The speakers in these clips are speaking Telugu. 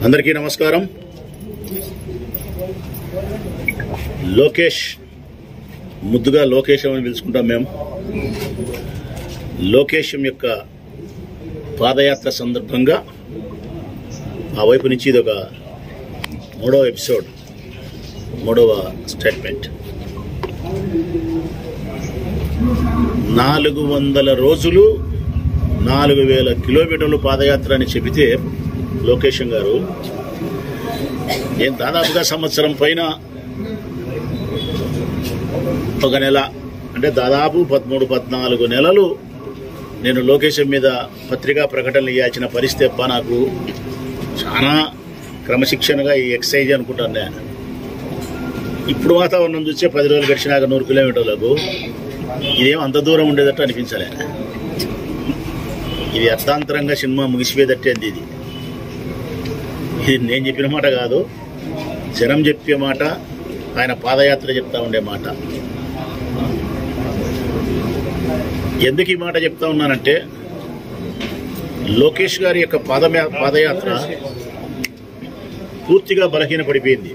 అందరికీ నమస్కారం లోకేష్ ముద్దుగా లోకేశం అని పిలుచుకుంటాం మేము లోకేశం యొక్క పాదయాత్ర సందర్భంగా ఆ వైపు నుంచి ఇది ఒక మూడవ ఎపిసోడ్ మూడవ స్టేట్మెంట్ నాలుగు వందల రోజులు నాలుగు వేల కిలోమీటర్లు పాదయాత్ర అని చెబితే లోకేశం గారు నేను దాదాపుగా సంవత్సరం పైన ఒక నెల అంటే దాదాపు పదమూడు పద్నాలుగు నెలలు నేను లోకేశం మీద పత్రికా ప్రకటనలు ఇవ్వాల్సిన పరిస్థితి అబ్బా నాకు చాలా క్రమశిక్షణగా ఈ ఎక్సైజ్ అనుకుంటాను నేను ఇప్పుడు వాతావరణం చూస్తే పది రోజులు గడిచినాక నూరు కిలోమీటర్లకు ఇదేం అంత దూరం ఉండేటట్టు అనిపించలే ఇది అర్థాంతరంగా సినిమా ముగిసిపోయేటట్టేంది ఇది ఇది నేను చెప్పిన మాట కాదు జనం చెప్పే మాట ఆయన పాదయాత్ర చెప్తా ఉండే మాట ఎందుకు ఈ మాట చెప్తా ఉన్నానంటే లోకేష్ గారి యొక్క పాదమే పాదయాత్ర పూర్తిగా బలహీనపడిపోయింది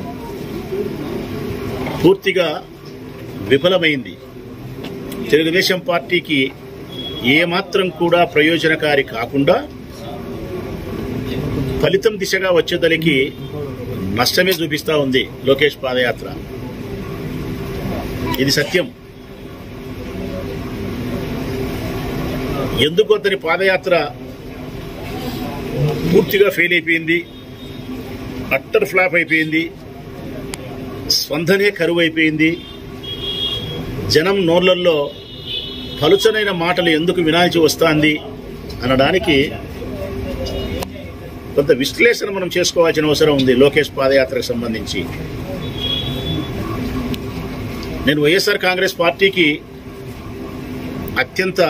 పూర్తిగా విఫలమైంది తెలుగుదేశం పార్టీకి ఏమాత్రం కూడా ప్రయోజనకారి కాకుండా ఫలితం దిశగా వచ్చేదలికి నష్టమే చూపిస్తా ఉంది లోకేష్ పాదయాత్ర ఇది సత్యం ఎందుకు అతని పాదయాత్ర పూర్తిగా ఫెయిల్ అయిపోయింది అట్టర్ ఫ్లాప్ అయిపోయింది స్పందనే కరువు అయిపోయింది జనం నోళ్లల్లో పలుచనైన మాటలు ఎందుకు వినాల్సి వస్తాంది అనడానికి కొంత విశ్లేషణ మనం చేసుకోవాల్సిన అవసరం ఉంది లోకేష్ పాదయాత్రకు సంబంధించి నేను వైఎస్ఆర్ కాంగ్రెస్ పార్టీకి అత్యంత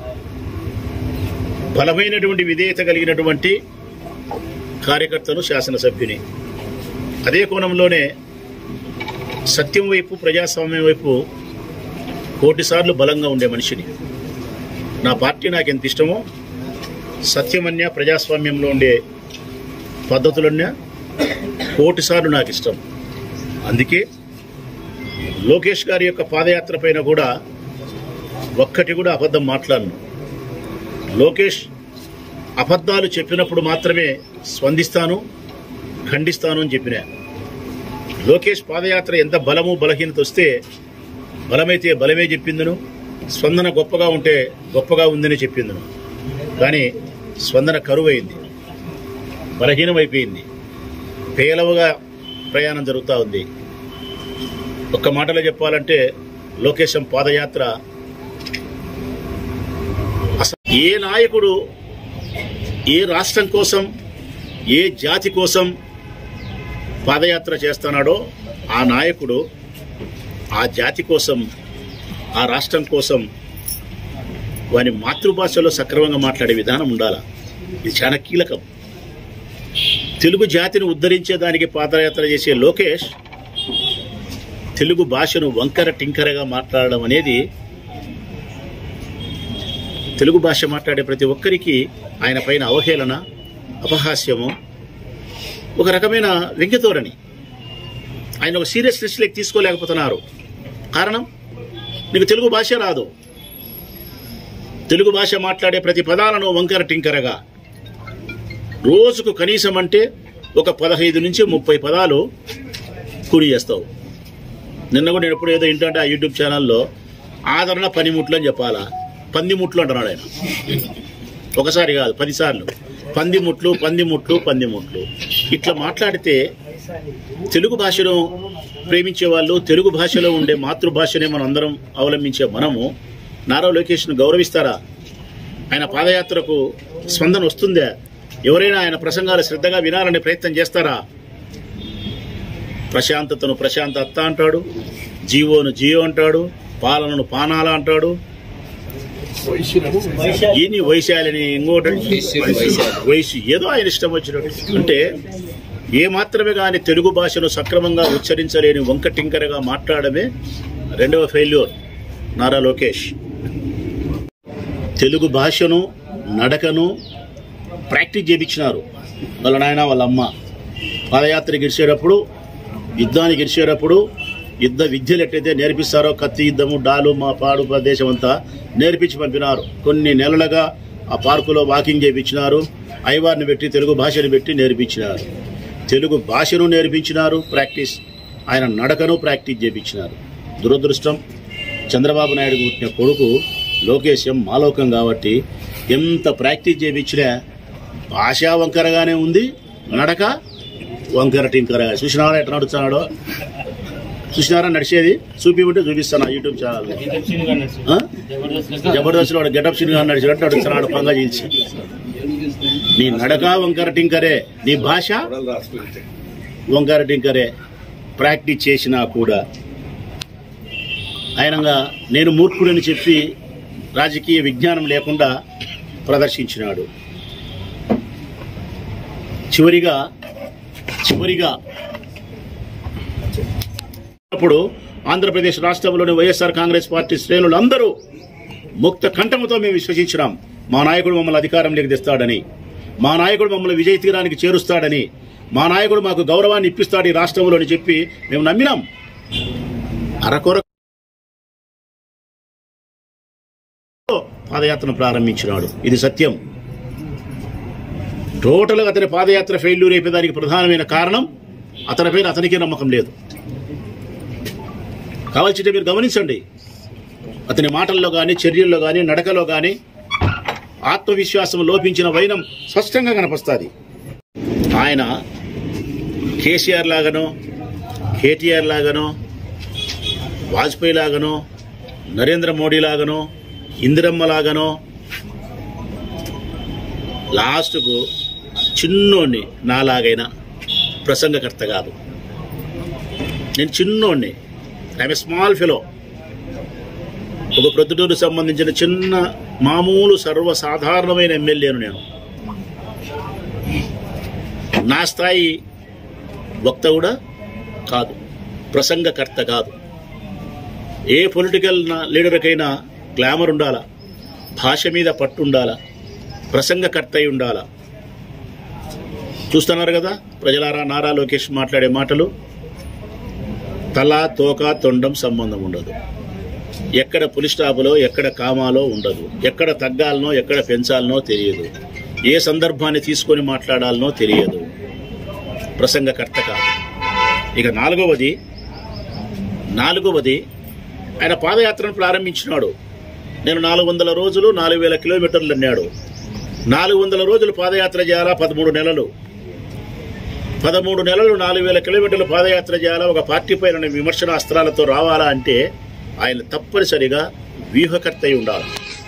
బలమైనటువంటి విధేయత కలిగినటువంటి కార్యకర్తను శాసనసభ్యుని అదే కోణంలోనే సత్యం వైపు ప్రజాస్వామ్యం వైపు కోటిసార్లు బలంగా ఉండే మనిషిని నా పార్టీ నాకు ఎంత ఇష్టమో సత్యమన్య ప్రజాస్వామ్యంలో ఉండే పద్ధతులన్నా కోటిసార్లు నాకు ఇష్టం అందుకే లోకేష్ గారి యొక్క పాదయాత్ర పైన కూడా ఒక్కటి కూడా అబద్ధం మాట్లాడను లోకేష్ అబద్ధాలు చెప్పినప్పుడు మాత్రమే స్పందిస్తాను ఖండిస్తాను అని చెప్పిన లోకేష్ పాదయాత్ర ఎంత బలము బలహీనత వస్తే బలమైతే బలమే చెప్పిందను స్పందన గొప్పగా ఉంటే గొప్పగా ఉందని చెప్పిందను కానీ స్పందన కరువైంది బలహీనమైపోయింది పేలవగా ప్రయాణం జరుగుతూ ఉంది ఒక్క మాటలో చెప్పాలంటే లోకేశం పాదయాత్ర అసలు ఏ నాయకుడు ఏ రాష్ట్రం కోసం ఏ జాతి కోసం పాదయాత్ర చేస్తున్నాడో ఆ నాయకుడు ఆ జాతి కోసం ఆ రాష్ట్రం కోసం వారి మాతృభాషలో సక్రమంగా మాట్లాడే విధానం ఉండాలి ఇది చాలా కీలకం తెలుగు జాతిని ఉద్ధరించేదానికి పాదయాత్ర చేసే లోకేష్ తెలుగు భాషను వంకర టింకరగా మాట్లాడడం అనేది తెలుగు భాష మాట్లాడే ప్రతి ఒక్కరికి ఆయన పైన అవహేళన అపహాస్యము ఒక రకమైన వ్యంగ్యధోరణి ఆయన ఒక సీరియస్నెస్ లెక్క తీసుకోలేకపోతున్నారు కారణం నీకు తెలుగు భాష రాదు తెలుగు భాష మాట్లాడే ప్రతి పదాలను వంకర టింకరగా రోజుకు కనీసం అంటే ఒక పదహైదు నుంచి ముప్పై పదాలు కూడి చేస్తావు నిన్న కూడా నేను ఎప్పుడు ఏదో ఏంటంటే ఆ యూట్యూబ్ ఛానల్లో ఆదరణ పనిముట్లు అని చెప్పాలా పందిముట్లు అంటున్నాడు ఆయన ఒకసారి కాదు పదిసార్లు పందిముట్లు పందిముట్లు పందిముట్లు ఇట్లా మాట్లాడితే తెలుగు భాషను ప్రేమించే వాళ్ళు తెలుగు భాషలో ఉండే మాతృభాషనే మనం అందరం అవలంబించే మనము నారా లోకేష్ను గౌరవిస్తారా ఆయన పాదయాత్రకు స్పందన వస్తుందా ఎవరైనా ఆయన ప్రసంగాలు శ్రద్ధగా వినాలనే ప్రయత్నం చేస్తారా ప్రశాంతతను ప్రశాంతత అంటాడు జీవోను జీవో అంటాడు పాలనను పానాల అంటాడు ఈయన్ని వైశాలిని ఇంకోటి వయసు ఏదో ఆయన ఇష్టం వచ్చినట్టు అంటే ఏ మాత్రమే కానీ తెలుగు భాషను సక్రమంగా ఉచ్చరించలేని వంక టింకరగా మాట్లాడమే రెండవ ఫెయిల్యూర్ నారా లోకేష్ తెలుగు భాషను నడకను ప్రాక్టీస్ చేయించినారు వాళ్ళ నాయన వాళ్ళ అమ్మ పాదయాత్రకి ఇరిచేటప్పుడు యుద్ధానికి ఇరిచేటప్పుడు యుద్ధ విద్యలు ఎట్లయితే నేర్పిస్తారో కత్తి యుద్ధము డాలు మా పాడు ప్రదేశం అంతా నేర్పించి పంపినారు కొన్ని నెలలుగా ఆ పార్కులో వాకింగ్ చేయించినారు ఐవార్ని పెట్టి తెలుగు భాషను పెట్టి నేర్పించినారు తెలుగు భాషను నేర్పించినారు ప్రాక్టీస్ ఆయన నడకను ప్రాక్టీస్ చేయించినారు దురదృష్టం చంద్రబాబు నాయుడు పుట్టిన కొడుకు లోకేశం మాలోకం కాబట్టి ఎంత ప్రాక్టీస్ చేయించినా భాష వంకరగానే ఉంది నడక వంకర టింకరగా చూసినారా ఎట్లా నడుస్తున్నాడో చూసినారా నడిచేది చూపి ఉంటే చూపిస్తాను యూట్యూబ్ ఛానల్ ఆ? జబర్దస్త్ వాడు గెటప్ సినిమా నడిచినట్టు నడుస్తున్నాడు పంగ చేసి నీ నడక వంకర టింకరే నీ భాష వంకర టింకరే ప్రాక్టీస్ చేసినా కూడా ఆయనగా నేను మూర్ఖుడని చెప్పి రాజకీయ విజ్ఞానం లేకుండా ప్రదర్శించినాడు చివరిగా చివరిగా అప్పుడు ఆంధ్రప్రదేశ్ రాష్ట్రంలోని వైఎస్ఆర్ కాంగ్రెస్ పార్టీ శ్రేణులు అందరూ ముక్త కంఠముతో మేము విశ్వసించినాం మా నాయకుడు మమ్మల్ని అధికారంలోకి తెస్తాడని మా నాయకుడు మమ్మల్ని విజయ తీరానికి చేరుస్తాడని మా నాయకుడు మాకు గౌరవాన్ని ఇప్పిస్తాడు ఈ రాష్ట్రంలో అని చెప్పి మేము నమ్మినాం అరకొర పాదయాత్రను ప్రారంభించినాడు ఇది సత్యం టోటల్గా అతని పాదయాత్ర ఫెయిల్యూర్ అయిపోయేదానికి ప్రధానమైన కారణం అతని పైన అతనికే నమ్మకం లేదు కావాల్సింటే మీరు గమనించండి అతని మాటల్లో కానీ చర్యల్లో కానీ నడకలో కానీ ఆత్మవిశ్వాసం లోపించిన వైనం స్పష్టంగా కనపస్తుంది ఆయన కేసీఆర్ లాగానో కేటీఆర్ లాగానో వాజ్పేయి లాగానో నరేంద్ర మోడీ లాగానో ఇందిరమ్మ లాగానో లాస్ట్కు చిన్నోడిని నాలాగైనా ప్రసంగకర్త కాదు నేను చిన్నోడిని ఐఎమ్ స్మాల్ ఫెలో ఒక ప్రొద్దుటూరు సంబంధించిన చిన్న మామూలు సర్వసాధారణమైన ఎమ్మెల్యేను నేను నా స్థాయి వక్త కూడా కాదు ప్రసంగకర్త కాదు ఏ పొలిటికల్ లీడర్కైనా గ్లామర్ ఉండాలా భాష మీద పట్టు ఉండాలా ప్రసంగకర్త అయి ఉండాలా చూస్తున్నారు కదా ప్రజలారా నారా లోకేష్ మాట్లాడే మాటలు తల తోక తొండం సంబంధం ఉండదు ఎక్కడ పులి స్టాపులో ఎక్కడ కామాలో ఉండదు ఎక్కడ తగ్గాలనో ఎక్కడ పెంచాలనో తెలియదు ఏ సందర్భాన్ని తీసుకొని మాట్లాడాలనో తెలియదు ప్రసంగకర్త కాదు ఇక నాలుగవది నాలుగవది ఆయన పాదయాత్రను ప్రారంభించినాడు నేను నాలుగు వందల రోజులు నాలుగు వేల కిలోమీటర్లు అన్నాడు నాలుగు వందల రోజులు పాదయాత్ర చేయాలా పదమూడు నెలలు పదమూడు నెలలు నాలుగు వేల కిలోమీటర్లు పాదయాత్ర చేయాలా ఒక పార్టీ పైన విమర్శన అస్త్రాలతో రావాలా అంటే ఆయన తప్పనిసరిగా వ్యూహకర్త అయి ఉండాలి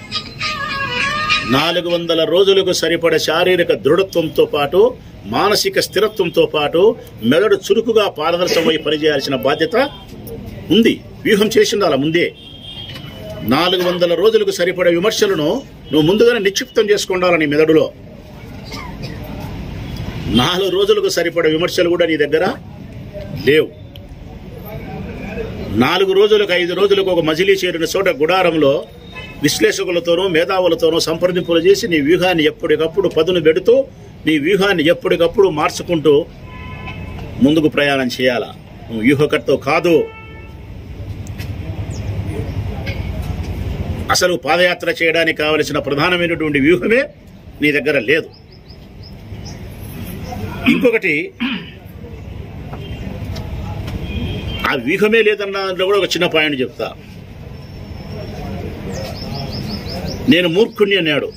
నాలుగు వందల రోజులకు సరిపడ శారీరక దృఢత్వంతో పాటు మానసిక స్థిరత్వంతో పాటు మెదడు చురుకుగా పారదర్శమై పనిచేయాల్సిన బాధ్యత ఉంది వ్యూహం చేసిండాల ముందే నాలుగు వందల రోజులకు సరిపడే విమర్శలను నువ్వు ముందుగానే నిక్షిప్తం చేసుకుండాలని మెదడులో నాలుగు రోజులకు సరిపడే విమర్శలు కూడా నీ దగ్గర లేవు నాలుగు రోజులకు ఐదు రోజులకు ఒక మజిలీ చేరిన చోట గుడారంలో విశ్లేషకులతోనూ మేధావులతోనూ సంప్రదింపులు చేసి నీ వ్యూహాన్ని ఎప్పటికప్పుడు పదును పెడుతూ నీ వ్యూహాన్ని ఎప్పటికప్పుడు మార్చుకుంటూ ముందుకు ప్రయాణం చేయాలా నువ్వు వ్యూహకర్త కాదు అసలు పాదయాత్ర చేయడానికి కావలసిన ప్రధానమైనటువంటి వ్యూహమే నీ దగ్గర లేదు ఇంకొకటి ఆ వ్యూహమే లేదన్న దాంట్లో కూడా ఒక చిన్న పాయింట్ చెప్తా నేను మూర్ఖుణ్ణి అన్నాడు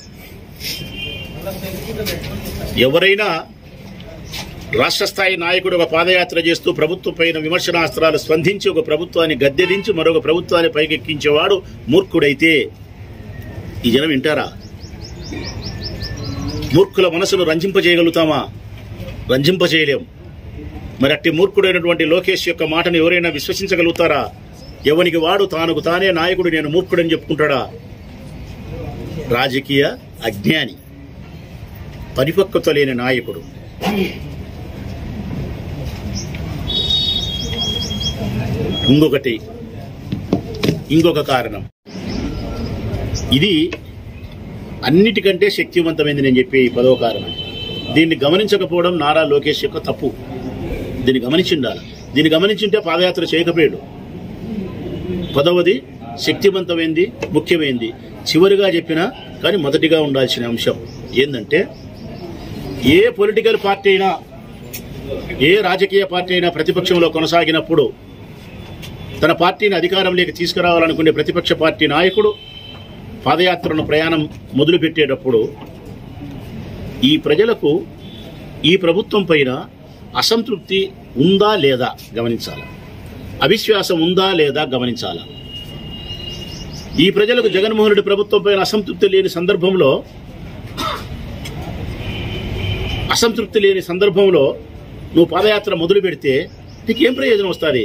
ఎవరైనా రాష్ట్ర స్థాయి నాయకుడు ఒక పాదయాత్ర చేస్తూ ప్రభుత్వం పైన విమర్శనాస్త్రాలు స్పందించి ఒక ప్రభుత్వాన్ని గద్దెదించి మరొక ప్రభుత్వాన్ని పైకెక్కించేవాడు మూర్ఖుడైతే ఈ జనం వింటారా మూర్ఖుల మనసును రంజింపజేయగలుగుతామా రంజింపజేయలేం మరి అట్టి మూర్ఖుడైనటువంటి లోకేష్ యొక్క మాటను ఎవరైనా విశ్వసించగలుగుతారా ఎవనికి వాడు తానుకు తానే నాయకుడు నేను మూర్ఖుడని చెప్పుకుంటాడా రాజకీయ అజ్ఞాని పరిపక్వత లేని నాయకుడు ఇంకొకటి ఇంకొక కారణం ఇది అన్నిటికంటే శక్తివంతమైంది నేను చెప్పే ఈ పదవ కారణం దీన్ని గమనించకపోవడం నారా లోకేష్ యొక్క తప్పు దీన్ని గమనించిండాలి దీన్ని గమనించింటే పాదయాత్ర చేయకపోయాడు పదవది శక్తివంతమైంది ముఖ్యమైంది చివరిగా చెప్పినా కానీ మొదటిగా ఉండాల్సిన అంశం ఏంటంటే ఏ పొలిటికల్ పార్టీ అయినా ఏ రాజకీయ పార్టీ అయినా ప్రతిపక్షంలో కొనసాగినప్పుడు తన పార్టీని అధికారంలోకి తీసుకురావాలనుకునే ప్రతిపక్ష పార్టీ నాయకుడు పాదయాత్రను ప్రయాణం మొదలుపెట్టేటప్పుడు ఈ ప్రజలకు ఈ ప్రభుత్వం పైన అసంతృప్తి ఉందా లేదా గమనించాలి అవిశ్వాసం ఉందా లేదా గమనించాలి ఈ ప్రజలకు జగన్మోహన్ రెడ్డి ప్రభుత్వం పైన అసంతృప్తి లేని సందర్భంలో అసంతృప్తి లేని సందర్భంలో నువ్వు పాదయాత్ర మొదలు పెడితే నీకేం ప్రయోజనం వస్తుంది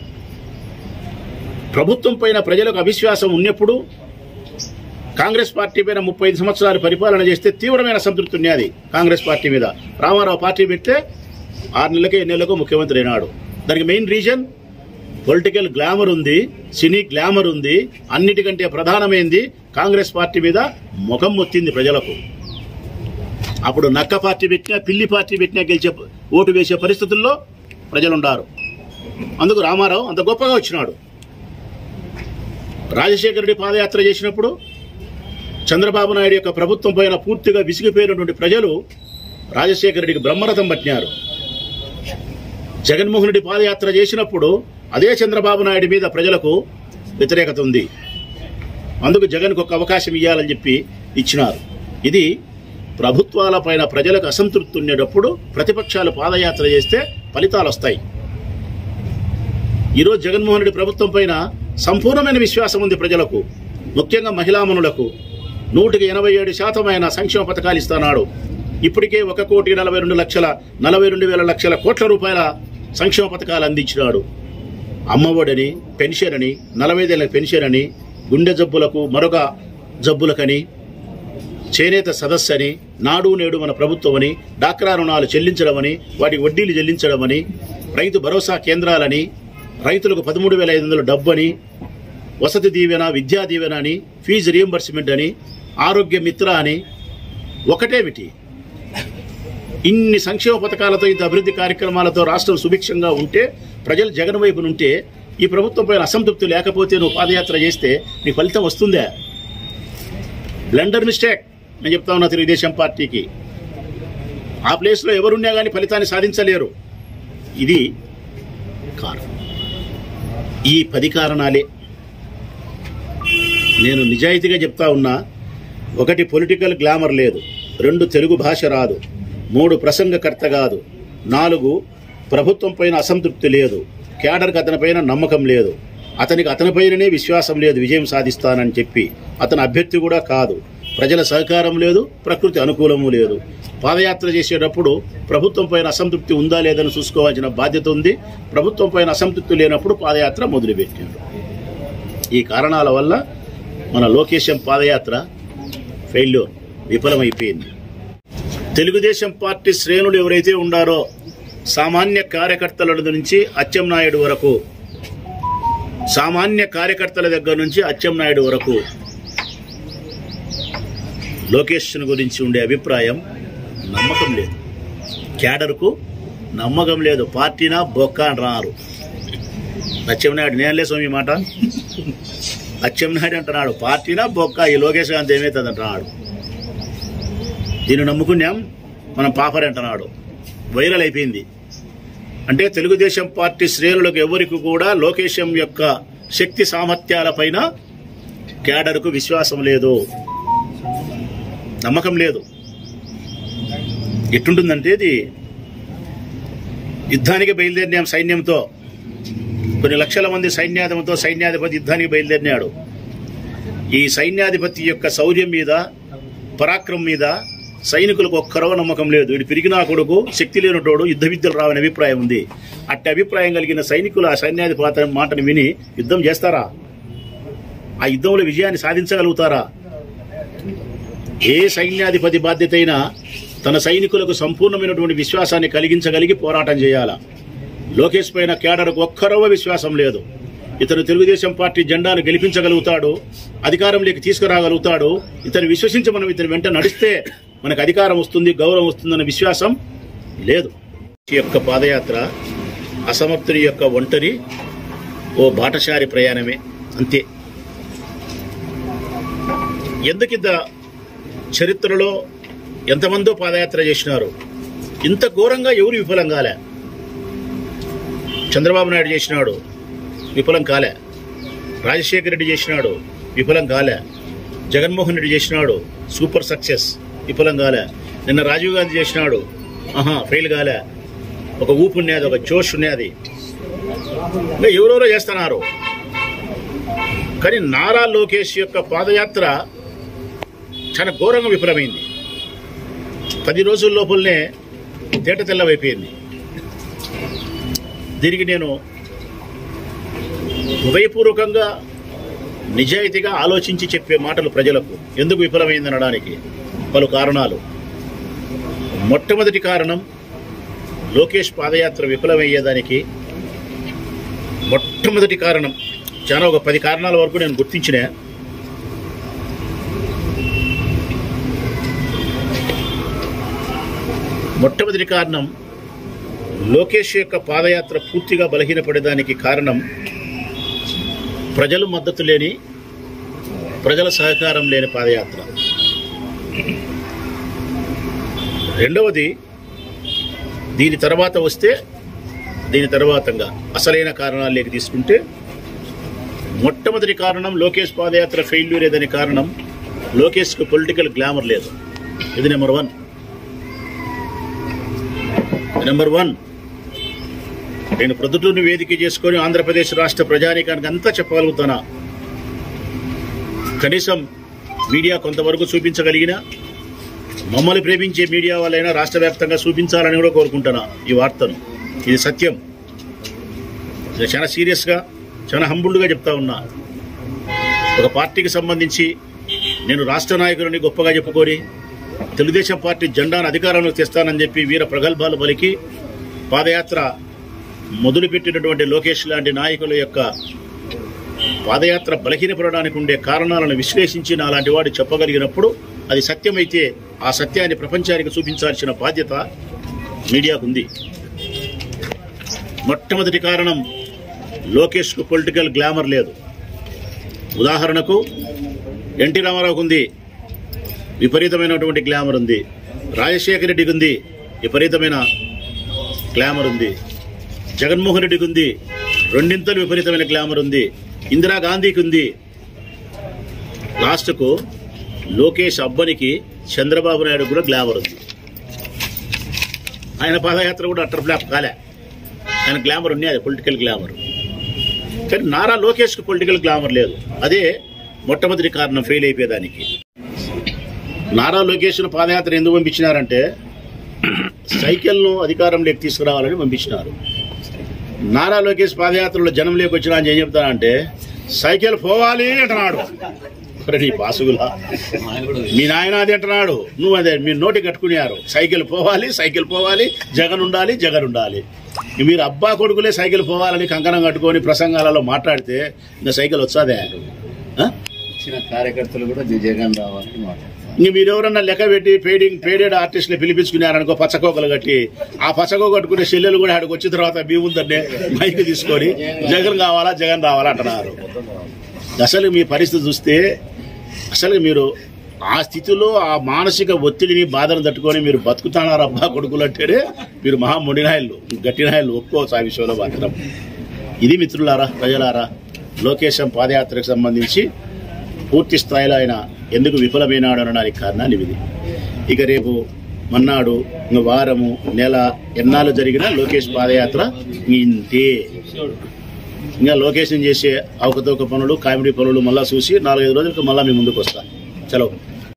ప్రభుత్వం పైన ప్రజలకు అవిశ్వాసం ఉన్నప్పుడు కాంగ్రెస్ పార్టీ పైన ముప్పై ఐదు సంవత్సరాలు పరిపాలన చేస్తే తీవ్రమైన అసంతృప్తి ఉన్నది కాంగ్రెస్ పార్టీ మీద రామారావు పార్టీ పెడితే ఆరు నెలలకే ఎన్ని నెలలకు ముఖ్యమంత్రి అయినాడు దానికి మెయిన్ రీజన్ పొలిటికల్ గ్లామర్ ఉంది సినీ గ్లామర్ ఉంది అన్నిటికంటే ప్రధానమైంది కాంగ్రెస్ పార్టీ మీద ముఖం మొత్తింది ప్రజలకు అప్పుడు నక్క పార్టీ పెట్టినా పిల్లి పార్టీ పెట్టినా గెలిచే ఓటు వేసే పరిస్థితుల్లో ప్రజలుండారు అందుకు రామారావు అంత గొప్పగా వచ్చినాడు రాజశేఖర రెడ్డి పాదయాత్ర చేసినప్పుడు చంద్రబాబు నాయుడు యొక్క ప్రభుత్వం పైన పూర్తిగా విసిగిపోయినటువంటి ప్రజలు రాజశేఖర రెడ్డికి బ్రహ్మరథం పట్టినారు జగన్మోహన్ రెడ్డి పాదయాత్ర చేసినప్పుడు అదే చంద్రబాబు నాయుడు మీద ప్రజలకు వ్యతిరేకత ఉంది అందుకు జగన్కు ఒక అవకాశం ఇవ్వాలని చెప్పి ఇచ్చినారు ఇది ప్రభుత్వాల పైన ప్రజలకు అసంతృప్తి ఉండేటప్పుడు ప్రతిపక్షాలు పాదయాత్ర చేస్తే ఫలితాలు వస్తాయి ఈరోజు జగన్మోహన్ రెడ్డి ప్రభుత్వం పైన సంపూర్ణమైన విశ్వాసం ఉంది ప్రజలకు ముఖ్యంగా మహిళామణులకు నూటికి ఎనభై ఏడు శాతం ఆయన సంక్షేమ పథకాలు ఇస్తున్నాడు ఇప్పటికే ఒక కోటి నలభై రెండు లక్షల నలభై రెండు వేల లక్షల కోట్ల రూపాయల సంక్షేమ పథకాలు అందించినాడు అమ్మఒడని పెన్షన్ అని నలభై ఏళ్ళ పెన్షన్ అని గుండె జబ్బులకు మరొక జబ్బులకని చేనేత సదస్సు అని నాడు నేడు మన ప్రభుత్వం అని డాక్రా రుణాలు చెల్లించడమని వాటి వడ్డీలు చెల్లించడమని రైతు భరోసా కేంద్రాలని రైతులకు పదమూడు వేల ఐదు వందల డబ్బు అని వసతి దీవెన విద్యా దీవెన అని ఫీజు రియంబర్స్మెంట్ అని ఆరోగ్య మిత్ర అని ఒకటేమిటి ఇన్ని సంక్షేమ పథకాలతో ఇంత అభివృద్ధి కార్యక్రమాలతో రాష్ట్రం సుభిక్షంగా ఉంటే ప్రజలు జగన్ వైపు ఉంటే ఈ ప్రభుత్వం పైన అసంతృప్తి లేకపోతే నువ్వు పాదయాత్ర చేస్తే నీ ఫలితం వస్తుందా బ్లండర్ మిస్టేక్ నేను చెప్తా ఉన్నా తెలుగుదేశం పార్టీకి ఆ ప్లేస్లో ఎవరున్నా కానీ ఫలితాన్ని సాధించలేరు ఇది కారణం ఈ పది కారణాలే నేను నిజాయితీగా చెప్తా ఉన్నా ఒకటి పొలిటికల్ గ్లామర్ లేదు రెండు తెలుగు భాష రాదు మూడు ప్రసంగకర్త కాదు నాలుగు ప్రభుత్వం పైన అసంతృప్తి లేదు కేడర్కి అతనిపైన నమ్మకం లేదు అతనికి అతనిపైననే విశ్వాసం లేదు విజయం సాధిస్తానని చెప్పి అతని అభ్యర్థి కూడా కాదు ప్రజల సహకారం లేదు ప్రకృతి అనుకూలము లేదు పాదయాత్ర చేసేటప్పుడు ప్రభుత్వం పైన అసంతృప్తి ఉందా లేదని చూసుకోవాల్సిన బాధ్యత ఉంది ప్రభుత్వం పైన అసంతృప్తి లేనప్పుడు పాదయాత్ర మొదలుపెట్టాడు ఈ కారణాల వల్ల మన లోకేశం పాదయాత్ర ఫెయిల్యూర్ విఫలమైపోయింది తెలుగుదేశం పార్టీ శ్రేణులు ఎవరైతే ఉండారో సామాన్య కార్యకర్తల నుంచి అచ్చెన్నాయుడు వరకు సామాన్య కార్యకర్తల దగ్గర నుంచి అచ్చెన్నాయుడు వరకు లోకేష్ గురించి ఉండే అభిప్రాయం నమ్మకం లేదు క్యాడర్కు నమ్మకం లేదు పార్టీనా బొక్క అని రారు అచ్చెన్నాయుడు నేనలే స్వామి ఈ మాట అచ్చెన్నాయుడు అంటున్నాడు పార్టీనా బొక్క ఈ లోకేష్ గాంధీ ఏమవుతుంది అంటున్నాడు దీన్ని నమ్ముకున్నాం మనం పాపరి అంటున్నాడు వైరల్ అయిపోయింది అంటే తెలుగుదేశం పార్టీ శ్రేణులకు ఎవరికి కూడా లోకేశం యొక్క శక్తి సామర్థ్యాలపైన క్యాడర్కు విశ్వాసం లేదు నమ్మకం లేదు ఎట్టుంటుందంటే ఇది యుద్ధానికి బయలుదేరినాం సైన్యంతో కొన్ని లక్షల మంది సైన్యాధిపతితో సైన్యాధిపతి యుద్ధానికి బయలుదేరినాడు ఈ సైన్యాధిపతి యొక్క శౌర్యం మీద పరాక్రమం మీద సైనికులకు ఒక్కరవ నమ్మకం లేదు వీడు పెరిగినా కొడుకు శక్తి లేనటోడు యుద్ధ విద్యలు రావని అభిప్రాయం ఉంది అట్టి అభిప్రాయం కలిగిన సైనికులు ఆ సైన్యాధిపతి మాటను విని యుద్ధం చేస్తారా ఆ యుద్ధంలో విజయాన్ని సాధించగలుగుతారా ఏ సైన్యాధిపతి బాధ్యత అయినా తన సైనికులకు సంపూర్ణమైనటువంటి విశ్వాసాన్ని కలిగించగలిగి పోరాటం చేయాలా లోకేష్ పైన కేడర్కు ఒక్కరవ విశ్వాసం లేదు ఇతను తెలుగుదేశం పార్టీ జెండాను గెలిపించగలుగుతాడు అధికారంలోకి తీసుకురాగలుగుతాడు ఇతను విశ్వసించి మనం ఇతని వెంట నడిస్తే మనకు అధికారం వస్తుంది గౌరవం వస్తుందన్న విశ్వాసం లేదు ఈ యొక్క పాదయాత్ర అసమర్థుని యొక్క ఒంటరి ఓ బాటసారి ప్రయాణమే అంతే ఎందుకింత చరిత్రలో ఎంతమందో పాదయాత్ర చేసినారు ఇంత ఘోరంగా ఎవరు విఫలం కాలే చంద్రబాబు నాయుడు చేసినాడు విఫలం కాలే రాజశేఖర రెడ్డి చేసినాడు విఫలం కాలే జగన్మోహన్ రెడ్డి చేసినాడు సూపర్ సక్సెస్ విఫలం కాలే నిన్న రాజీవ్ గాంధీ చేసినాడు ఆహా ఫెయిల్ కాలే ఒక ఊపు ఉన్నది ఒక జోష్ ఉన్నది ఇంకా ఎవరెవరో చేస్తున్నారు కానీ నారా లోకేష్ యొక్క పాదయాత్ర చాలా ఘోరంగా విఫలమైంది పది రోజుల లోపలనే తేట తెల్లవైపోయింది దీనికి నేను హృదయపూర్వకంగా నిజాయితీగా ఆలోచించి చెప్పే మాటలు ప్రజలకు ఎందుకు విఫలమైంది అనడానికి పలు కారణాలు మొట్టమొదటి కారణం లోకేష్ పాదయాత్ర విఫలమయ్యేదానికి మొట్టమొదటి కారణం చాలా ఒక పది కారణాల వరకు నేను గుర్తించిన మొట్టమొదటి కారణం లోకేష్ యొక్క పాదయాత్ర పూర్తిగా బలహీనపడేదానికి కారణం ప్రజలు మద్దతు లేని ప్రజల సహకారం లేని పాదయాత్ర రెండవది దీని తర్వాత వస్తే దీని తర్వాతంగా అసలైన కారణాలు తీసుకుంటే మొట్టమొదటి కారణం లోకేష్ పాదయాత్ర ఫెయిల్యూర్ ఏదని కారణం లోకేష్కు పొలిటికల్ గ్లామర్ లేదు ఇది నెంబర్ వన్ నెంబర్ వన్ నేను ప్రొద్దుటూరుని వేదిక చేసుకొని ఆంధ్రప్రదేశ్ రాష్ట్ర ప్రజానీకానికి అంతా చెప్పగలుగుతానా కనీసం మీడియా కొంతవరకు చూపించగలిగినా మమ్మల్ని ప్రేమించే మీడియా వాళ్ళైనా రాష్ట్ర వ్యాప్తంగా చూపించాలని కూడా కోరుకుంటున్నా ఈ వార్తను ఇది సత్యం ఇది చాలా సీరియస్గా చాలా హంబుల్డ్గా చెప్తా ఉన్నా ఒక పార్టీకి సంబంధించి నేను రాష్ట్ర నాయకులని గొప్పగా చెప్పుకొని తెలుగుదేశం పార్టీ జెండాను అధికారంలోకి తెస్తానని చెప్పి వీర ప్రగల్భాలు పలికి పాదయాత్ర మొదలుపెట్టినటువంటి లోకేష్ లాంటి నాయకుల యొక్క పాదయాత్ర బలహీనపడడానికి ఉండే కారణాలను విశ్లేషించి అలాంటి వాడు చెప్పగలిగినప్పుడు అది సత్యమైతే ఆ సత్యాన్ని ప్రపంచానికి చూపించాల్సిన బాధ్యత మీడియాకు ఉంది మొట్టమొదటి కారణం లోకేష్కు పొలిటికల్ గ్లామర్ లేదు ఉదాహరణకు ఎన్టీ రామారావుకు ఉంది విపరీతమైనటువంటి గ్లామర్ ఉంది రాజశేఖర రెడ్డికి ఉంది విపరీతమైన గ్లామర్ ఉంది జగన్మోహన్ రెడ్డికి ఉంది రెండింతలు విపరీతమైన గ్లామర్ ఉంది ఇందిరాగాంధీకి ఉంది లాస్ట్కు లోకేష్ అబ్బనికి చంద్రబాబు నాయుడు కూడా గ్లామర్ ఉంది ఆయన పాదయాత్ర కూడా అట్టర్ ఫ్లాప్ కాలే ఆయన గ్లామర్ ఉంది అది పొలిటికల్ గ్లామర్ కానీ నారా లోకేష్కి పొలిటికల్ గ్లామర్ లేదు అదే మొట్టమొదటి కారణం ఫెయిల్ అయిపోయేదానికి నారా లోకేష్ను పాదయాత్ర ఎందుకు పంపించినారంటే సైకిల్ను అధికారంలోకి తీసుకురావాలని పంపించినారు నారా లోకేష్ పాదయాత్రలో జనం లేకొచ్చినా అని ఏం చెప్తానంటే సైకిల్ పోవాలి అంటున్నాడు మరి నీ బాసుగులా మీ నాయన అది అంటున్నాడు నువ్వు అదే మీ నోటి కట్టుకునేవారు సైకిల్ పోవాలి సైకిల్ పోవాలి జగన్ ఉండాలి జగన్ ఉండాలి మీరు అబ్బా కొడుకులే సైకిల్ పోవాలని కంకణం కట్టుకొని ప్రసంగాలలో మాట్లాడితే ఇంకా సైకిల్ వచ్చాదే ఆ? ఇచ్చిన కార్యకర్తలు కూడా జై జగన్ రావాలని మాట్లాడతారు ఇంక మీరు ఎవరన్నా లెక్క పెట్టి పేడింగ్ పేడెడ్ ఆర్టిస్ట్ని పిలిపించుకున్నారనుకో పచ్చకోకలు కట్టి ఆ పచ్చకో కట్టుకునే చెల్లెలు కూడా ఆడికి వచ్చిన తర్వాత మీ ముందరనే మైక్ తీసుకొని జగన్ కావాలా జగన్ రావాలా అంటున్నారు అసలు మీ పరిస్థితి చూస్తే అసలు మీరు ఆ స్థితిలో ఆ మానసిక ఒత్తిడిని బాధను తట్టుకొని మీరు బతుకుతున్నారు అబ్బా కొడుకులు అంటేనే మీరు మహా మొండినాయలు గట్టినాయలు ఒప్పుకోవచ్చు ఆ విషయంలో మాత్రం ఇది మిత్రులారా ప్రజలారా లోకేశం పాదయాత్రకు సంబంధించి పూర్తి స్థాయిలో ఆయన ఎందుకు విఫలమైనాడు అనడానికి కారణాలు ఇవి ఇక రేపు మన్నాడు ఇంక వారము నెల ఎన్నాళ్ళు జరిగినా లోకేష్ పాదయాత్ర ఇంతే ఇంకా లోకేషన్ చేసే అవకతవక పనులు కామెడీ పనులు మళ్ళా చూసి నాలుగైదు రోజులకు మళ్ళా మీ ముందుకు వస్తా చలో